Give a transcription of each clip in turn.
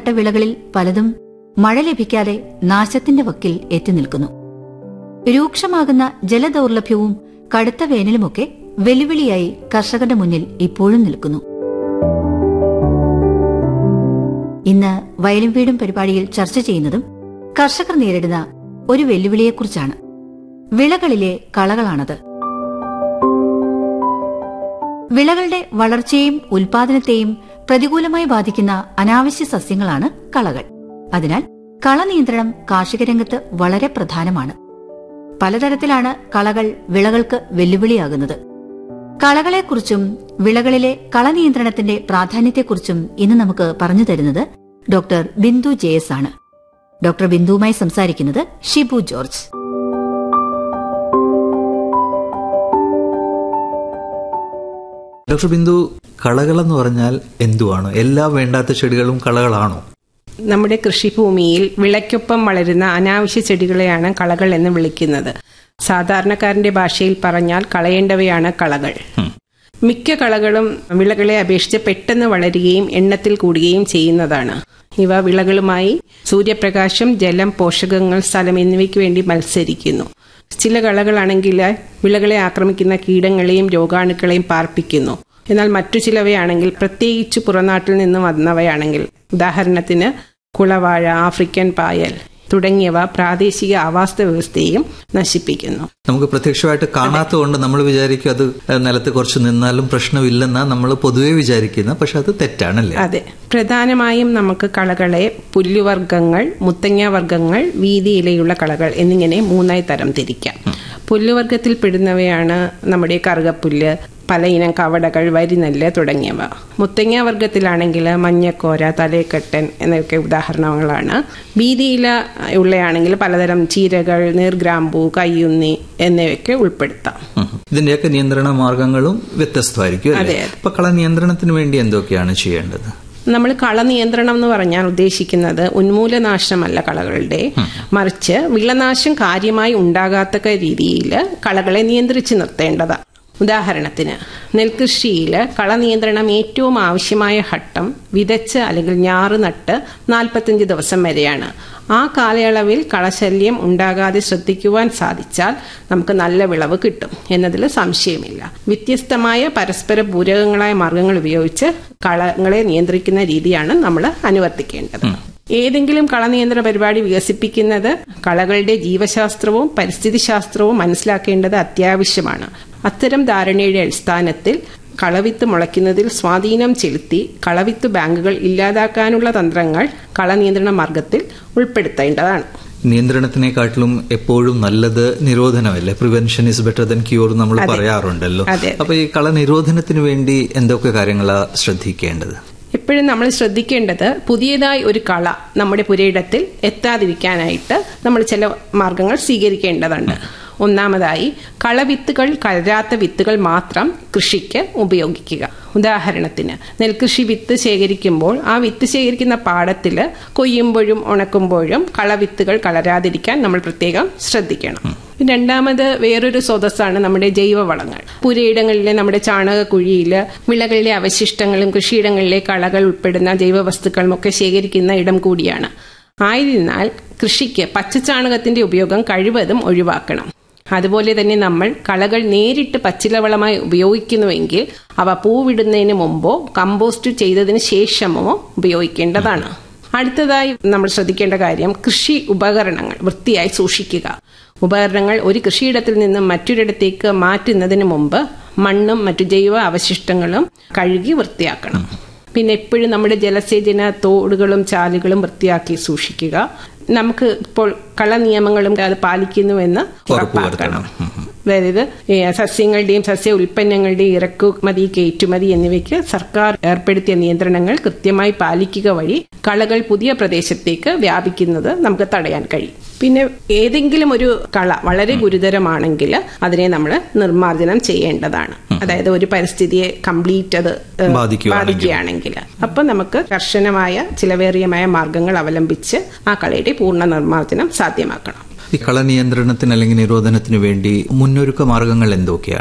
നട്ട വിളകളിൽ പലതും മഴ ലഭിക്കാതെ നാശത്തിന്റെ വക്കിൽ എത്തി നിൽക്കുന്നു രൂക്ഷമാകുന്ന ജലദൗർലഭ്യവും കടുത്ത വേനലുമൊക്കെ വെല്ലുവിളിയായി കർഷകരുടെ മുന്നിൽ ഇപ്പോഴും നിൽക്കുന്നു ഇന്ന് വയലും വീടും പരിപാടിയിൽ ചർച്ച ചെയ്യുന്നതും കർഷകർ നേരിടുന്ന ഒരു വെല്ലുവിളിയെക്കുറിച്ചാണ് വിളകളിലെ കളകളാണത് വിളകളുടെ വളർച്ചയെയും ഉൽപാദനത്തെയും പ്രതികൂലമായി ബാധിക്കുന്ന അനാവശ്യ സസ്യങ്ങളാണ് കളകൾ അതിനാൽ കള നിയന്ത്രണം കാർഷിക രംഗത്ത് വളരെ പ്രധാനമാണ് പലതരത്തിലാണ് കളകൾ വിളകൾക്ക് വെല്ലുവിളിയാകുന്നത് കളകളെക്കുറിച്ചും വിളകളിലെ കള നിയന്ത്രണത്തിന്റെ പ്രാധാന്യത്തെക്കുറിച്ചും ഇന്ന് നമുക്ക് പറഞ്ഞു തരുന്നത് ഡോക്ടർ ബിന്ദു ജെ എസ് ആണ് ഡോക്ടർ ബിന്ദുവുമായി സംസാരിക്കുന്നത് ഷിബു ജോർജ് ഡോക്ടർ ബിന്ദു കളകളെന്ന് പറഞ്ഞാൽ എന്തുവാണ് എല്ലാ വേണ്ടാത്ത ചെടികളും കളകളാണോ നമ്മുടെ കൃഷിഭൂമിയിൽ വിളയ്ക്കൊപ്പം വളരുന്ന അനാവശ്യ ചെടികളെയാണ് കളകൾ എന്ന് വിളിക്കുന്നത് സാധാരണക്കാരന്റെ ഭാഷയിൽ പറഞ്ഞാൽ കളയേണ്ടവയാണ് കളകൾ മിക്ക കളകളും വിളകളെ അപേക്ഷിച്ച് പെട്ടെന്ന് വളരുകയും എണ്ണത്തിൽ കൂടുകയും ചെയ്യുന്നതാണ് ഇവ വിളകളുമായി സൂര്യപ്രകാശം ജലം പോഷകങ്ങൾ സ്ഥലം എന്നിവയ്ക്ക് വേണ്ടി മത്സരിക്കുന്നു ചില കളകളാണെങ്കിൽ വിളകളെ ആക്രമിക്കുന്ന കീടങ്ങളെയും രോഗാണുക്കളെയും പാർപ്പിക്കുന്നു എന്നാൽ മറ്റു ചിലവയാണെങ്കിൽ പ്രത്യേകിച്ച് പുറനാട്ടിൽ നിന്ന് വന്നവയാണെങ്കിൽ ഉദാഹരണത്തിന് കുളവാഴ ആഫ്രിക്കൻ പായൽ തുടങ്ങിയവ പ്രാദേശിക ആവാസ വ്യവസ്ഥയെയും നശിപ്പിക്കുന്നു നമുക്ക് പ്രത്യക്ഷമായിട്ട് കാണാത്തതുകൊണ്ട് നമ്മൾ വിചാരിക്കും അത് നിലത്ത് കുറച്ച് നിന്നാലും പ്രശ്നമില്ലെന്നാ നമ്മൾ പൊതുവെ വിചാരിക്കുന്നത് പക്ഷെ അത് തെറ്റാണല്ലേ അതെ പ്രധാനമായും നമുക്ക് കളകളെ പുല്ലുവർഗ്ഗങ്ങൾ മുത്തങ്ങ വർഗ്ഗങ്ങൾ വീതിയിലയുള്ള കളകൾ എന്നിങ്ങനെ മൂന്നായി തരം തിരിക്കാം പുല്ലുവർഗ്ഗത്തിൽ പെടുന്നവയാണ് നമ്മുടെ കറുകപ്പുല്ല് പലയിനം കവടകൾ വരിനെല്ല് തുടങ്ങിയവ മുത്തങ്ങ വർഗത്തിലാണെങ്കിൽ മഞ്ഞക്കോര തലേക്കെട്ടൻ എന്നൊക്കെ ഉദാഹരണങ്ങളാണ് വീതിയില ഉള്ളയാണെങ്കിൽ പലതരം ചീരകൾ നീർഗ്രാമ്പു കയ്യുന്നി എന്നിവയൊക്കെ ഉൾപ്പെടുത്താം ഉം. ഇതിന്റെയൊക്കെ നിയന്ത്രണ മാർഗങ്ങളും വ്യത്യസ്തമായിരിക്കും അല്ലേ അതെ, അപ്പൊ കള നിയന്ത്രണത്തിന് വേണ്ടി എന്തൊക്കെയാണ് ചെയ്യേണ്ടത് നമ്മൾ കള നിയന്ത്രണം എന്ന് പറഞ്ഞാൽ ഉദ്ദേശിക്കുന്നത് ഉന്മൂലനാശമല്ല കളകളുടെ മറിച്ച് വിളനാശം കാര്യമായി ഉണ്ടാകാത്ത രീതിയിൽ കളകളെ നിയന്ത്രിച്ചു നിർത്തേണ്ടതാണ് ഉദാഹരണത്തിന് നെൽകൃഷിയിൽ കള നിയന്ത്രണം ഏറ്റവും ആവശ്യമായ ഘട്ടം വിതച്ച് അല്ലെങ്കിൽ ഞാറ് നട്ട് നാൽപ്പത്തഞ്ച് ദിവസം വരെയാണ് ആ കാലയളവിൽ കളശല്യം ഉണ്ടാകാതെ ശ്രദ്ധിക്കുവാൻ സാധിച്ചാൽ നമുക്ക് നല്ല വിളവ് കിട്ടും എന്നതിൽ സംശയമില്ല വ്യത്യസ്തമായ പരസ്പര പൂരകങ്ങളായ മാർഗങ്ങൾ ഉപയോഗിച്ച് കളങ്ങളെ നിയന്ത്രിക്കുന്ന രീതിയാണ് നമ്മൾ അനുവർത്തിക്കേണ്ടത് ഏതെങ്കിലും കളനിയന്ത്രണ പരിപാടി വികസിപ്പിക്കുന്നത് കളകളുടെ ജീവശാസ്ത്രവും പരിസ്ഥിതി ശാസ്ത്രവും മനസ്സിലാക്കേണ്ടത് അത്യാവശ്യമാണ് അത്തരം ധാരണയുടെ അടിസ്ഥാനത്തിൽ കളവിത്ത് മുളയ്ക്കുന്നതിൽ സ്വാധീനം ചെലുത്തി കളവിത്ത് ബാങ്കുകൾ ഇല്ലാതാക്കാനുള്ള തന്ത്രങ്ങൾ കളനിയന്ത്രണ മാർഗത്തിൽ ഉൾപ്പെടുത്തേണ്ടതാണ് നിയന്ത്രണത്തിനെക്കാട്ടിലും എപ്പോഴും നല്ലത് നിരോധനമല്ലേ prevention is better than cure നമ്മൾ പറയാറുണ്ടല്ലോ അതെ. അപ്പൊ ഈ കള നിരോധനത്തിന് വേണ്ടി എന്തൊക്കെ കാര്യങ്ങളാ ശ്രദ്ധിക്കേണ്ടത് എപ്പോഴും നമ്മൾ ശ്രദ്ധിക്കേണ്ടത് പുതിയതായി ഒരു കള നമ്മുടെ പുരയിടത്തിൽ എത്താതിരിക്കാനായിട്ട് നമ്മൾ ചില മാർഗങ്ങൾ സ്വീകരിക്കേണ്ടതുണ്ട് ഒന്നാമതായി കളവിത്തുകൾ കലരാത്ത വിത്തുകൾ മാത്രം കൃഷിക്ക് ഉപയോഗിക്കുക ഉദാഹരണത്തിന് നെൽകൃഷി വിത്ത് ശേഖരിക്കുമ്പോൾ ആ വിത്ത് ശേഖരിക്കുന്ന പാടത്തിൽ കൊയ്യുമ്പോഴും ഉണക്കുമ്പോഴും കളവിത്തുകൾ കളരാതിരിക്കാൻ നമ്മൾ പ്രത്യേകം ശ്രദ്ധിക്കണം രണ്ടാമത് വേറൊരു സ്രോതസ്സാണ് നമ്മുടെ ജൈവവളങ്ങൾ പുരയിടങ്ങളിലെ നമ്മുടെ ചാണകക്കുഴിയിൽ വിളകളിലെ അവശിഷ്ടങ്ങളും കൃഷിയിടങ്ങളിലെ കളകൾ ഉൾപ്പെടുന്ന ജൈവവസ്തുക്കളും ഒക്കെ ശേഖരിക്കുന്ന ഇടം കൂടിയാണ് ആയതിനാൽ കൃഷിക്ക് പച്ചച്ചാണകത്തിന്റെ ഉപയോഗം കഴിവതും ഒഴിവാക്കണം അതുപോലെ തന്നെ നമ്മൾ കളകൾ നേരിട്ട് പച്ചിലവളമായി ഉപയോഗിക്കുന്നുവെങ്കിൽ അവ പൂവിടുന്നതിന് മുമ്പോ കമ്പോസ്റ്റ് ചെയ്തതിന് ശേഷമോ ഉപയോഗിക്കേണ്ടതാണ് അടുത്തതായി നമ്മൾ ശ്രദ്ധിക്കേണ്ട കാര്യം കൃഷി ഉപകരണങ്ങൾ വൃത്തിയായി സൂക്ഷിക്കുക ഉപകരണങ്ങൾ ഒരു കൃഷിയിടത്തിൽ നിന്നും മറ്റൊരിടത്തേക്ക് മാറ്റുന്നതിന് മുമ്പ് മണ്ണും മറ്റു ജൈവ അവശിഷ്ടങ്ങളും കഴുകി വൃത്തിയാക്കണം പിന്നെ എപ്പോഴും നമ്മുടെ ജലസേചന തോടുകളും ചാലുകളും വൃത്തിയാക്കി സൂക്ഷിക്കുക നമുക്ക് ഇപ്പോൾ കള നിയമങ്ങളും അത് പാലിക്കുന്നുവെന്ന് ഉറപ്പാക്കണം അതായത് ഈ സസ്യങ്ങളുടെയും സസ്യ ഉൽപ്പന്നങ്ങളുടെയും ഇറക്കുമതി കയറ്റുമതി എന്നിവയ്ക്ക് സർക്കാർ ഏർപ്പെടുത്തിയ നിയന്ത്രണങ്ങൾ കൃത്യമായി പാലിക്കുക വഴി കളകൾ പുതിയ പ്രദേശത്തേക്ക് വ്യാപിക്കുന്നത് നമുക്ക് തടയാൻ കഴിയും പിന്നെ ഏതെങ്കിലും ഒരു കള വളരെ ഗുരുതരമാണെങ്കിൽ അതിനെ നമ്മൾ നിർമ്മാർജ്ജനം ചെയ്യേണ്ടതാണ് അതായത് ഒരു പരിസ്ഥിതിയെ കംപ്ലീറ്റ് അത് ഏഹ്, ബാധിക്കുകയാണെങ്കിൽ. ബാധിക്കുകയാണെങ്കിൽ അപ്പൊ നമുക്ക് കർശനമായ ചിലവേറിയമായ മാർഗങ്ങൾ അവലംബിച്ച് ആ കളയുടെ പൂർണ്ണ നിർമ്മാർജ്ജനം സാധ്യമാക്കണം ഈ കള നിയന്ത്രണത്തിന് അല്ലെങ്കിൽ നിരോധനത്തിന് വേണ്ടി മുന്നൊരുക്ക മാർഗങ്ങൾ എന്തൊക്കെയാണ്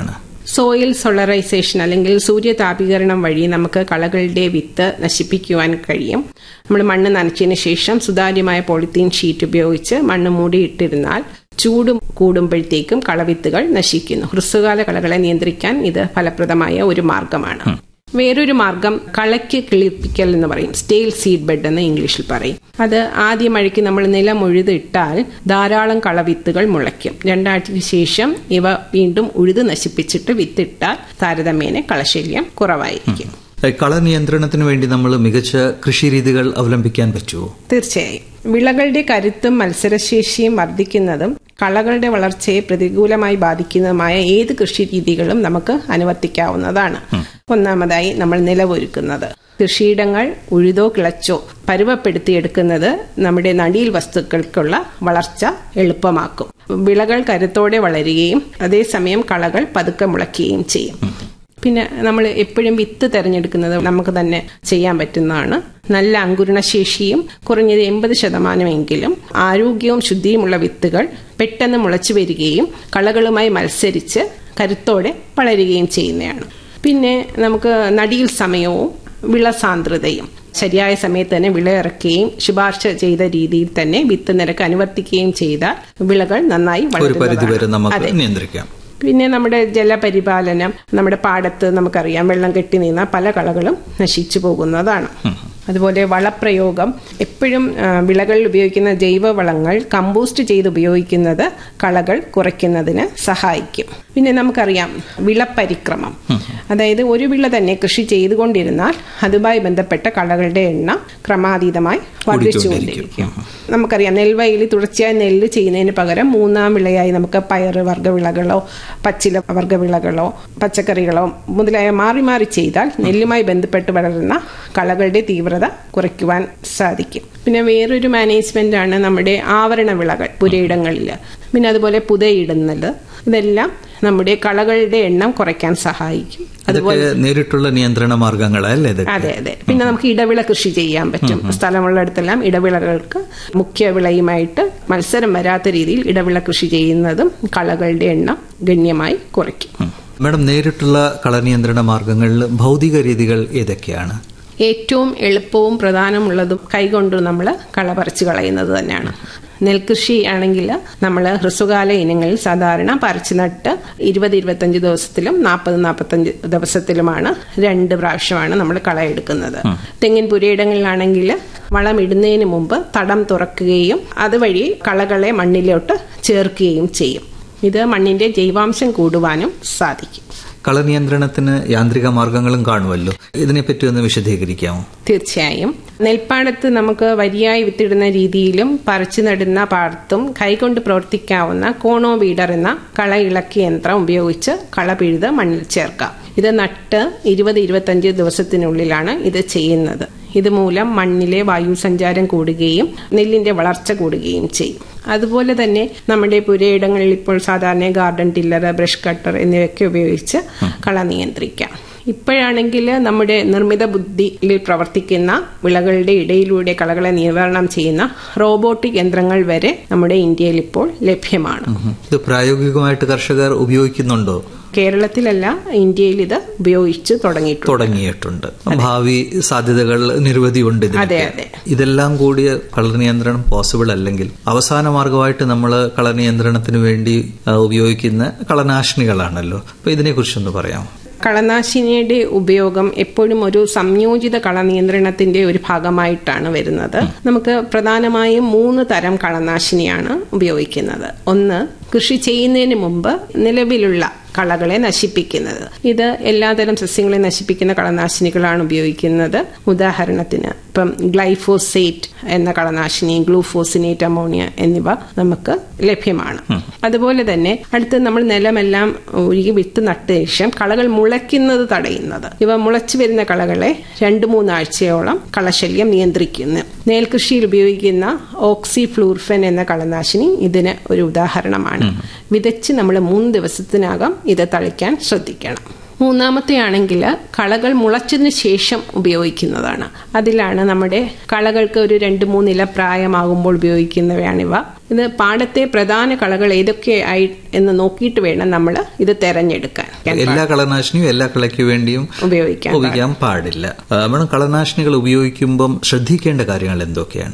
സോയിൽ സോളറൈസേഷൻ അല്ലെങ്കിൽ സൂര്യതാപീകരണം വഴി നമുക്ക് കളകളുടെ വിത്ത് നശിപ്പിക്കുവാൻ കഴിയും നമ്മൾ മണ്ണ് നനച്ചതിന് ശേഷം സുതാര്യമായ പോളിത്തീൻ ഷീറ്റ് ഉപയോഗിച്ച് മണ്ണ് മൂടിയിട്ടിരുന്നാൽ ചൂട് കൂടുമ്പോഴത്തേക്കും കളവിത്തുകൾ നശിക്കുന്നു ഹ്രസ്വകാല കളകളെ നിയന്ത്രിക്കാൻ ഇത് ഫലപ്രദമായ ഒരു മാർഗമാണ് വേറൊരു മാർഗം കളയ്ക്ക് കിളിപ്പിക്കൽ എന്ന് പറയും സ്റ്റേൽ സീഡ് ബെഡ് എന്ന് ഇംഗ്ലീഷിൽ പറയും അത് ആദ്യ മഴയ്ക്ക് നമ്മൾ നിലം ഉഴുത് ഇട്ടാൽ ധാരാളം കളവിത്തുകൾ മുളയ്ക്കും രണ്ടാഴ്ചയ്ക്ക് ശേഷം ഇവ വീണ്ടും ഉഴുത് നശിപ്പിച്ചിട്ട് വിത്തിട്ടാൽ താരതമ്യേന കളശല്യം കുറവായിരിക്കും കള നിയന്ത്രണത്തിന് വേണ്ടി നമ്മൾ മികച്ച കൃഷി രീതികൾ അവലംബിക്കാൻ പറ്റുമോ തീർച്ചയായും വിളകളുടെ കരുത്തും മത്സരശേഷിയും വർദ്ധിക്കുന്നതും കളകളുടെ വളർച്ചയെ പ്രതികൂലമായി ബാധിക്കുന്നതുമായ ഏത് കൃഷി രീതികളും നമുക്ക് അനുവർത്തിക്കാവുന്നതാണ് ഒന്നാമതായി നമ്മൾ നിലവൊരുക്കുന്നത് കൃഷിയിടങ്ങൾ ഉഴുതോ കിളച്ചോ പരുവപ്പെടുത്തിയെടുക്കുന്നത് നമ്മുടെ നടീൽ വസ്തുക്കൾക്കുള്ള വളർച്ച എളുപ്പമാക്കും വിളകൾ കരുത്തോടെ വളരുകയും അതേസമയം കളകൾ പതുക്കെ മുളയ്ക്കുകയും ചെയ്യും പിന്നെ നമ്മൾ എപ്പോഴും വിത്ത് തിരഞ്ഞെടുക്കുന്നത് നമുക്ക് തന്നെ ചെയ്യാൻ പറ്റുന്നതാണ് നല്ല അങ്കുരണശേഷിയും കുറഞ്ഞത് എൺപത് ശതമാനമെങ്കിലും ആരോഗ്യവും ശുദ്ധിയുമുള്ള വിത്തുകൾ പെട്ടെന്ന് മുളച്ചു വരികയും കളകളുമായി മത്സരിച്ച് കരുത്തോടെ വളരുകയും ചെയ്യുന്നതാണ് പിന്നെ നമുക്ക് നടിയിൽ സമയവും വിള സാന്ദ്രതയും ശരിയായ സമയത്ത് തന്നെ വിള ഇറക്കുകയും ശുപാർശ ചെയ്ത രീതിയിൽ തന്നെ വിത്ത് നിരക്ക് അനുവർത്തിക്കുകയും ചെയ്താൽ വിളകൾ നന്നായി ഒരു പരിധി വരെ വളരുന്നതാണ്. നമുക്ക് അതെ. നിയന്ത്രിക്കാം പിന്നെ നമ്മുടെ ജലപരിപാലനം നമ്മുടെ പാടത്ത് നമുക്കറിയാം വെള്ളം കെട്ടി നിന്ന പല കളകളും നശിച്ചു പോകുന്നതാണ് അതുപോലെ വളപ്രയോഗം എപ്പോഴും ആ, വിളകളിൽ ഉപയോഗിക്കുന്ന ജൈവവളങ്ങൾ കമ്പോസ്റ്റ് ചെയ്ത് ഉപയോഗിക്കുന്നത് കളകൾ കുറയ്ക്കുന്നതിന് സഹായിക്കും പിന്നെ നമുക്കറിയാം വിളപരിക്രമം അതായത് ഒരു വിള തന്നെ കൃഷി ചെയ്തുകൊണ്ടിരുന്നാൽ അതുമായി ബന്ധപ്പെട്ട കളകളുടെ എണ്ണം ക്രമാതീതമായി വർദ്ധിച്ചുകൊണ്ടിരിക്കും നമുക്കറിയാം നെൽവയലിൽ തുടർച്ചയായി നെല്ല് ചെയ്യുന്നതിന് പകരം മൂന്നാം വിളയായി നമുക്ക് പയറ് വർഗ്ഗവിളകളോ പച്ചില വർഗ്ഗവിളകളോ പച്ചക്കറികളോ മുതലായ മാറി മാറി ചെയ്താൽ നെല്ലുമായി ബന്ധപ്പെട്ട് വളരുന്ന കളകളുടെ തീവ്രത കുറയ്ക്കുവാൻ സാധിക്കും പിന്നെ വേറൊരു മാനേജ്മെന്റ് ആണ് നമ്മുടെ ആവരണ വിളകൾ പുരയിടങ്ങളിൽ പിന്നെ അതുപോലെ പുതയിടുന്നത് ഇതെല്ലാം നമ്മുടെ കളകളുടെ എണ്ണം കുറയ്ക്കാൻ സഹായിക്കും അതൊക്കെ നേരിട്ടുള്ള നിയന്ത്രണ മാർഗങ്ങളല്ലേ ഇതൊക്കെ അതെ അതെ പിന്നെ നമുക്ക് ഇടവിള കൃഷി ചെയ്യാൻ പറ്റും സ്ഥലമുള്ളിടത്തെല്ലാം ഇടവിളകൾക്ക് മുഖ്യ വിളയുമായിട്ട് മത്സരം വരാത്ത രീതിയിൽ ഇടവിള കൃഷി ചെയ്യുന്നതും കളകളുടെ എണ്ണം ഗണ്യമായി കുറയ്ക്കും മാഡം നേരിട്ടുള്ള കള നിയന്ത്രണ മാർഗങ്ങളിൽ ഭൗതിക രീതികൾ ഏതൊക്കെയാണ് ഏറ്റവും എളുപ്പവും പ്രധാനമുള്ളതും കൈകൊണ്ട് നമ്മൾ കള പറിച്ചു കളയുന്നത് തന്നെയാണ് നെൽകൃഷി ആണെങ്കിൽ നമ്മൾ ഹ്രസ്വകാല ഇനങ്ങളിൽ സാധാരണ പറിച്ചു നട്ട് ഇരുപത് ഇരുപത്തഞ്ച് ദിവസത്തിലും നാൽപ്പത് നാൽപ്പത്തഞ്ച് ദിവസത്തിലുമാണ് രണ്ട് പ്രാവശ്യമാണ് നമ്മൾ കള എടുക്കുന്നത് തെങ്ങിൻ പുരയിടങ്ങളിലാണെങ്കിൽ വളം ഇടുന്നതിന് മുമ്പ് തടം തുറക്കുകയും അതുവഴി കളകളെ മണ്ണിലോട്ട് ചേർക്കുകയും ചെയ്യും ഇത് മണ്ണിന്റെ ജൈവാംശം കൂടുവാനും സാധിക്കും കള നിയന്ത്രണത്തിന് യാന്ത്രിക മാർഗങ്ങളും കാണുമല്ലോ ഇതിനെപ്പറ്റി ഒന്ന് വിശദീകരിക്കാമോ തീർച്ചയായും നെൽപ്പാടത്ത് നമുക്ക് വരിയായി വിത്തിടുന്ന രീതിയിലും പറിച്ചു നടുന്ന പാടത്തും കൈകൊണ്ട് പ്രവർത്തിക്കാവുന്ന കോണോ വീഡർ എന്ന കള ഇളക്കി യന്ത്രം ഉപയോഗിച്ച് കള പിഴുത് മണ്ണിൽ ചേർക്കാം ഇത് നട്ട് ഇരുപത് ഇരുപത്തഞ്ച് ദിവസത്തിനുള്ളിലാണ് ഇത് ചെയ്യുന്നത് ഇതുമൂലം മണ്ണിലെ വായു സഞ്ചാരം കൂടുകയും നെല്ലിന്റെ വളർച്ച കൂടുകയും ചെയ്യും അതുപോലെ തന്നെ നമ്മുടെ പുരയിടങ്ങളിൽ ഇപ്പോൾ സാധാരണ ഗാർഡൻ ടില്ലർ ബ്രഷ് കട്ടർ എന്നിവയൊക്കെ ഉപയോഗിച്ച് കള നിയന്ത്രിക്കാം ഇപ്പോഴാണെങ്കിൽ നമ്മുടെ നിർമ്മിത ബുദ്ധിയിൽ പ്രവർത്തിക്കുന്ന വിളകളുടെ ഇടയിലൂടെ കളകളെ നിവാരണം ചെയ്യുന്ന റോബോട്ടിക് യന്ത്രങ്ങൾ വരെ നമ്മുടെ ഇന്ത്യയിൽ ഇപ്പോൾ ലഭ്യമാണ് ഇത് പ്രായോഗികമായിട്ട് കർഷകർ ഉപയോഗിക്കുന്നുണ്ടോ കേരളത്തിലല്ല ഇന്ത്യയിൽ ഇത് ഉപയോഗിച്ച് തുടങ്ങിയിട്ടുണ്ട് തുടങ്ങിയിട്ടുണ്ട് ഭാവി സാധ്യതകൾ നിരവധിയുണ്ട് ഇതിനൊക്കെ. അതെ, അതെ. ഇതെല്ലാം കൂടിയ കളർ നിയന്ത്രണം പോസിബിൾ അല്ലെങ്കിൽ അവസാന മാർഗമായിട്ട് നമ്മൾ കളർ നിയന്ത്രണത്തിന് വേണ്ടി ആ, ഉപയോഗിക്കുന്ന കളനാശിനികളാണല്ലോ അപ്പൊ ഇതിനെക്കുറിച്ചൊന്ന് പറയാം കളനാശിനിയുടെ ഉപയോഗം എപ്പോഴും ഒരു സംയോജിത കള നിയന്ത്രണത്തിന്റെ ഒരു ഭാഗമായിട്ടാണ് വരുന്നത് നമുക്ക് പ്രധാനമായും മൂന്ന് തരം കളനാശിനിയാണ് ഉപയോഗിക്കുന്നത് ഒന്ന് കൃഷി ചെയ്യുന്നതിന് മുമ്പ് നിലവിലുള്ള കളകളെ നശിപ്പിക്കുന്നത് ഇത് എല്ലാതരം സസ്യങ്ങളെ നശിപ്പിക്കുന്ന കളനാശിനികളാണ് ഉപയോഗിക്കുന്നത് ഉദാഹരണത്തിന് ഇപ്പം ഗ്ലൈഫോസേറ്റ് എന്ന കളനാശിനി ഗ്ലൂഫോസിനേറ്റ് അമോണിയ എന്നിവ നമുക്ക് ലഭ്യമാണ് അതുപോലെ തന്നെ അടുത്ത് നമ്മൾ നിലമെല്ലാം ഒഴുകി വിത്ത് നട്ട ശേഷം കളകൾ മുളയ്ക്കുന്നത് തടയുന്നത് ഇവ മുളച്ചു വരുന്ന കളകളെ രണ്ടു മൂന്നാഴ്ചയോളം കളശല്യം നിയന്ത്രിക്കുന്നു നെൽകൃഷിയിൽ ഉപയോഗിക്കുന്ന ഓക്സിഫ്ലൂർഫെൻ എന്ന കളനാശിനി ഇതിന് ഒരു ഉദാഹരണമാണ് വിതച്ച് നമ്മൾ മൂന്ന് ദിവസത്തിനകം ഇത് തളിക്കാൻ ശ്രദ്ധിക്കണം മൂന്നാമത്തെ ആണെങ്കിൽ കളകൾ മുളച്ചതിന് ശേഷം ഉപയോഗിക്കുന്നതാണ് അതിലാണ് നമ്മുടെ കളകൾക്ക് ഒരു രണ്ട് മൂന്നില പ്രായമാകുമ്പോൾ ഉപയോഗിക്കുന്നവയാണിവ ഇത് പാടത്തെ പ്രധാന കളകൾ ഏതൊക്കെ ആയി എന്ന് നോക്കിയിട്ട് വേണം നമ്മൾ ഇത് തെരഞ്ഞെടുക്കാൻ എല്ലാ കളനാശിനിയും എല്ലാ കളയ്ക്ക് വേണ്ടിയും ഉപയോഗിക്കാൻ ഉപയോഗിക്കാൻ പാടില്ല ആ, മേഡം കളനാശിനികൾ ഉപയോഗിക്കുമ്പം ശ്രദ്ധിക്കേണ്ട കാര്യങ്ങൾ എന്തൊക്കെയാണ്